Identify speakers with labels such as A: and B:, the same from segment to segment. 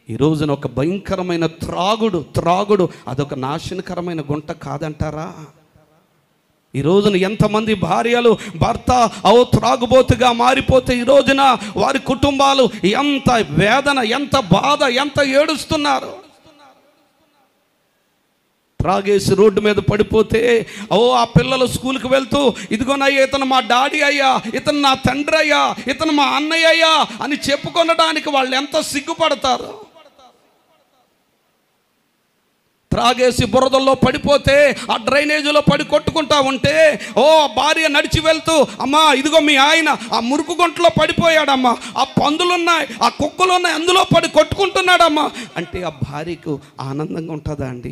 A: ఈ రోజున ఒక భయంకరమైన త్రాగుడు త్రాగుడు అదొక నాశనకరమైన గుంట కాదంటారా ఈ రోజున ఎంతమంది భార్యలు భర్త ఓ త్రాగుబోతుగా మారిపోతే ఈ రోజున వారి కుటుంబాలు ఎంత వేదన ఎంత బాధ ఎంత ఏడుస్తున్నారు త్రాగేసి రోడ్డు మీద పడిపోతే ఓ ఆ పిల్లలు స్కూల్కి వెళ్తూ ఇదిగోనయ్యా ఇతను మా డాడీ అయ్యా ఇతను నా తండ్రి అయ్యా ఇతను మా అన్నయ్య అయ్యా అని చెప్పుకొనడానికి వాళ్ళు ఎంత సిగ్గుపడతారు త్రాగేసి బురదల్లో పడిపోతే ఆ డ్రైనేజీలో పడి కొట్టుకుంటా ఉంటే ఓ భార్య నడిచి వెళ్తూ అమ్మా ఇదిగో మీ ఆయన ఆ మురుకు గుంటలో పడిపోయాడమ్మా ఆ పందులున్నాయి ఆ కుక్కలున్నాయి అందులో పడి కొట్టుకుంటున్నాడమ్మా అంటే ఆ భార్యకు ఆనందంగా ఉంటుందా అండి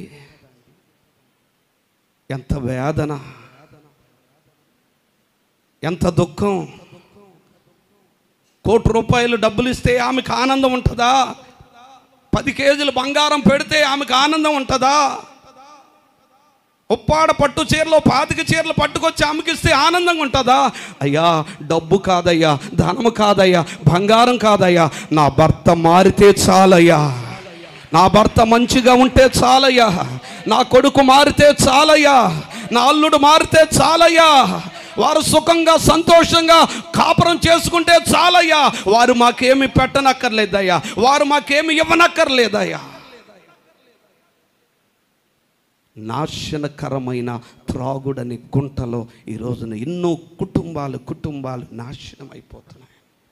A: ఎంత వేదన ఎంత దుఃఖం కోటి రూపాయలు డబ్బులు ఇస్తే ఆమెకు ఆనందం ఉంటుందా పది కేజీలు బంగారం పెడితే ఆమెకు ఆనందం ఉంటుందా ఉప్పాడ పట్టు చీరలో పాతిక చీరలు పట్టుకొచ్చి అమ్మకిస్తే ఆనందంగా ఉంటుందా అయ్యా డబ్బు కాదయ్యా ధనము కాదయ్యా బంగారం కాదయ్యా నా భర్త మారితే చాలయ్యా నా భర్త మంచిగా ఉంటే చాలయ్యా నా కొడుకు మారితే చాలయ్యా నా అల్లుడు మారితే చాలయ్యా వారు సుఖంగా సంతోషంగా కాపురం చేసుకుంటే చాలయ్యా వారు మాకేమి పెట్టనక్కర్లేదయ్యా వారు మాకేమి ఇవ్వనక్కర్లేదయ్యా నాశనకరమైన త్రాగుడని గుంటలో ఈ రోజున ఎన్నో కుటుంబాలు కుటుంబాలు నాశనం అయిపోతున్నాయి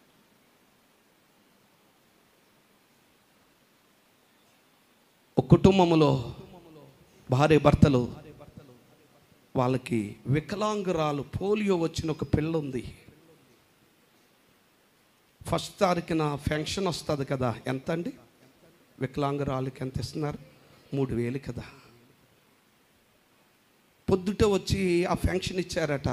A: ఒక కుటుంబంలో భార్య భర్తలు వాళ్ళకి వికలాంగురాలు పోలియో వచ్చిన ఒక పిల్ల ఉంది ఫస్ట్ తారీఖున ఫంక్షన్ వస్తుంది కదా ఎంత అండి వికలాంగురాలకి ఎంత ఇస్తున్నారు మూడు వేలు కదా పొద్దుట వచ్చి ఆ ఫంక్షన్ ఇచ్చారట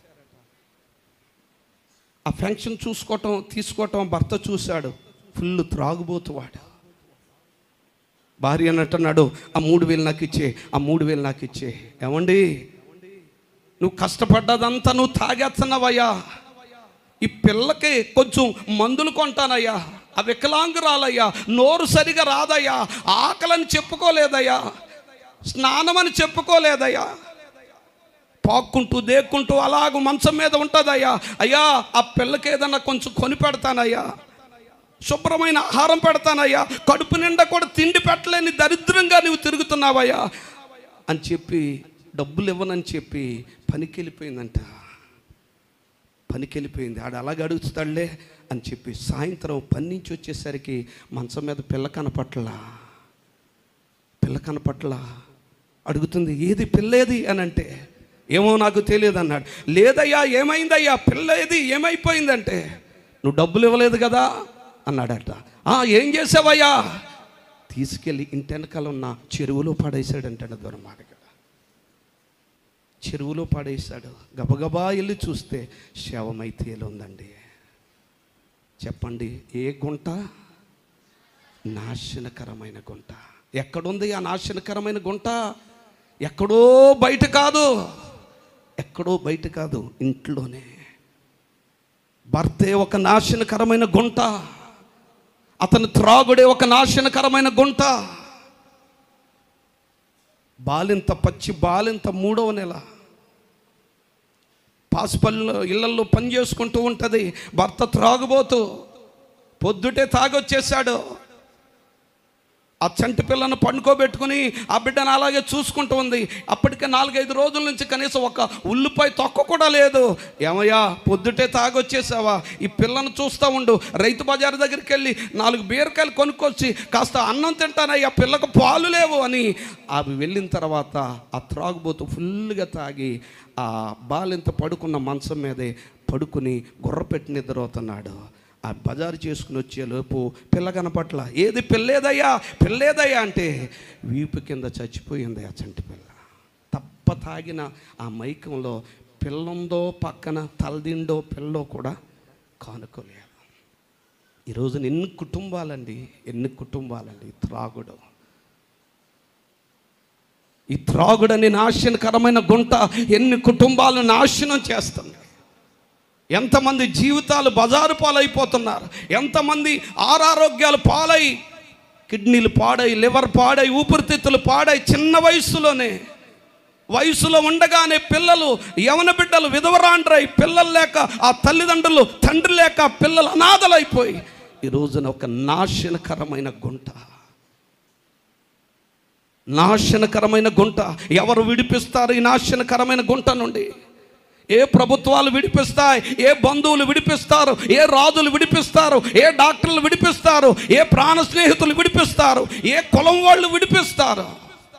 A: ఆ ఫంక్షన్ చూసుకోవటం తీసుకోవటం భర్త చూశాడు ఫుల్ త్రాగుబోతువాడు భార్య అంటున్నాడు ఆ మూడు వేలు నాకు ఇచ్చే ఆ మూడు వేలు నాకు ఇచ్చే ఏమండి నువ్వు కష్టపడ్డదంతా నువ్వు తాగేస్తున్నావయ్యా ఈ పిల్లకి కొంచెం మందులు కొంటానయ్యా ఆ వికలాంగురాలయ్యా నోరు సరిగా రాదయ్యా ఆకలని చెప్పుకోలేదయ్యా స్నానం అని చెప్పుకోలేదయ్యా పాక్కుంటూ దేక్కుంటూ అలాగ మంచం మీద ఉంటుందయ్యా అయ్యా ఆ పిల్లకి ఏదన్నా కొంచెం కొని పెడతానయ్యా శుభ్రమైన ఆహారం పెడతానయ్యా కడుపు నిండా కూడా తిండి పెట్టలేని దరిద్రంగా నువ్వు తిరుగుతున్నావయ్యా అని చెప్పి డబ్బులు ఇవ్వనని చెప్పి పనికి వెళ్ళిపోయిందంట పనికి వెళ్ళిపోయింది ఆడు అలాగ అడుగుతాడులే అని చెప్పి సాయంత్రం పని నుంచి వచ్చేసరికి మంచం మీద పిల్ల కనపట్లా పిల్ల కనపట్ల అడుగుతుంది ఏది పిల్ల ఏది అని అంటే ఏమో నాకు తెలియదు అన్నాడు లేదయ్యా ఏమైందయ్యా పిల్ల ఏది ఏమైపోయిందంటే నువ్వు డబ్బులు ఇవ్వలేదు కదా అన్నాడట "ఆ, ఏం చేసావయ్యా తీసుకెళ్ళి ఇంటి వెనకాల ఉన్న చెరువులో పడేశాడంటాడు దుర్మార్గ చెరువులో పడేశాడు గబగబా వెళ్ళి చూస్తే శవమైతే ఉందండి చెప్పండి ఏ గుంట నాశనకరమైన గుంట ఎక్కడుంది ఆ నాశనకరమైన గుంట ఎక్కడో బయట కాదు ఎక్కడో బయట కాదు ఇంట్లోనే భర్తే ఒక నాశనకరమైన గుంట అతని త్రాగుడే ఒక నాశనకరమైన గుంట బాలింత పచ్చి బాలింత మూడవ నెల పాసిపల్లిలో ఇళ్లల్లో పని చేసుకుంటూ ఉంటుంది భర్త త్రాగుబోతూ పొద్దుటే తాగొచ్చేసాడు ఆ చంటి పిల్లను పండుకోబెట్టుకుని ఆ బిడ్డను అలాగే చూసుకుంటూ ఉంది అప్పటికే నాలుగైదు రోజుల నుంచి కనీసం ఒక ఉల్లిపాయ తొక్క కూడా లేదు ఏమయ్యా పొద్దుటే తాగొచ్చేసావా ఈ పిల్లను చూస్తూ ఉండు రైతు బజార్ దగ్గరికి వెళ్ళి నాలుగు బీరకాయలు కొనుక్కొచ్చి కాస్త అన్నం తింటానయ్యా పిల్లకు పాలు లేవు అని అవి వెళ్ళిన తర్వాత ఆ త్రాగుబోతు ఫుల్గా తాగి ఆ బాలింత పడుకున్న మంచం మీదే పడుకుని గుర్రపెట్టి నిద్రపోతున్నాడు ఆ బజారు చేసుకుని వచ్చే లోపు పిల్ల కనపట్ల ఏది పిల్లేదయ్యా పిల్లేదయ్యా అంటే వీపు కింద చచ్చిపోయింది ఆ చంటి పిల్ల తప్ప తాగిన ఆ మైకంలో పిల్లందో పక్కన తలదిండో పిల్లో కూడా కానుకోలేదు ఈరోజు ఎన్ని కుటుంబాలండి ఎన్ని కుటుంబాలండి ఈ త్రాగుడు ఈ త్రాగుడని నాశనకరమైన గుంట ఎన్ని కుటుంబాలను నాశనం చేస్తుంది ఎంతమంది జీవితాలు బజారు పాలైపోతున్నారు ఎంతమంది ఆరారోగ్యాలు పాలై కిడ్నీలు పాడై లివర్ పాడై ఊపిరితిత్తులు పాడై చిన్న వయసులోనే వయసులో ఉండగానే పిల్లలు యవన బిడ్డలు విధవరాండ్రై పిల్లలు లేక ఆ తల్లిదండ్రులు తండ్రి లేక పిల్లలు అనాథలైపోయి ఈ రోజున ఒక నాశనకరమైన గుంట నాశనకరమైన గుంట ఎవరు విడిపిస్తారు ఈ నాశనకరమైన గుంట నుండి ఏ ప్రభుత్వాలు విడిపిస్తాయి ఏ బంధువులు విడిపిస్తారు ఏ రాజులు విడిపిస్తారు ఏ డాక్టర్లు విడిపిస్తారు ఏ ప్రాణ స్నేహితులు విడిపిస్తారు ఏ కులం వాళ్ళు విడిపిస్తారు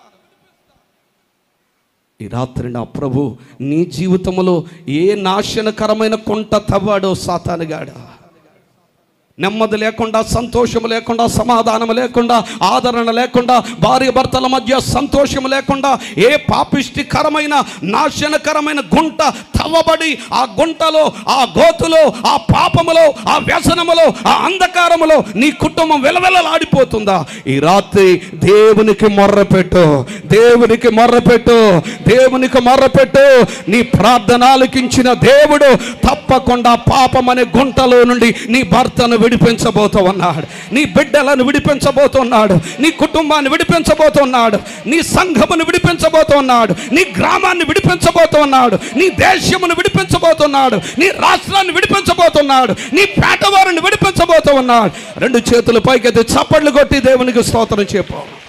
A: ఈ రాత్రి నా ప్రభు నీ జీవితంలో ఏ నాశనకరమైన కొంట తవ్వాడో సాతానుగాడా నెమ్మది లేకుండా సంతోషం లేకుండా సమాధానం లేకుండా ఆదరణ లేకుండా భార్య భర్తల మధ్య సంతోషం లేకుండా ఏ పాపిష్టికరమైన నాశనకరమైన గుంట తవ్వబడి ఆ గుంటలో ఆ గోతులో ఆ పాపములో ఆ వ్యసనములో ఆ అంధకారములో నీ కుటుంబం వెలవెలలాడిపోతుందా ఈ రాత్రి దేవునికి మొర్రపెట్టు దేవునికి మొర్రపెట్టు దేవునికి మొర్రపెట్టు నీ ప్రార్థన ఆలకించిన దేవుడు తప్పకుండా పాపం అనే గుంటలో నుండి నీ భర్తను విడిపించబోతూ ఉన్నాడు నీ బిడ్డలను విడిపించబోతున్నాడు నీ కుటుంబాన్ని విడిపించబోతున్నాడు నీ సంఘమును విడిపించబోతున్నాడు నీ గ్రామాన్ని విడిపించబోతున్నాడు నీ దేశమును విడిపించబోతున్నాడు నీ రాష్ట్రాన్ని విడిపించబోతున్నాడు నీ పేటవారిని విడిపించబోతూ ఉన్నాడు రెండు చేతులు పైకెత్తి చప్పట్లు కొట్టి దేవునికి స్తోత్రం చెప్పు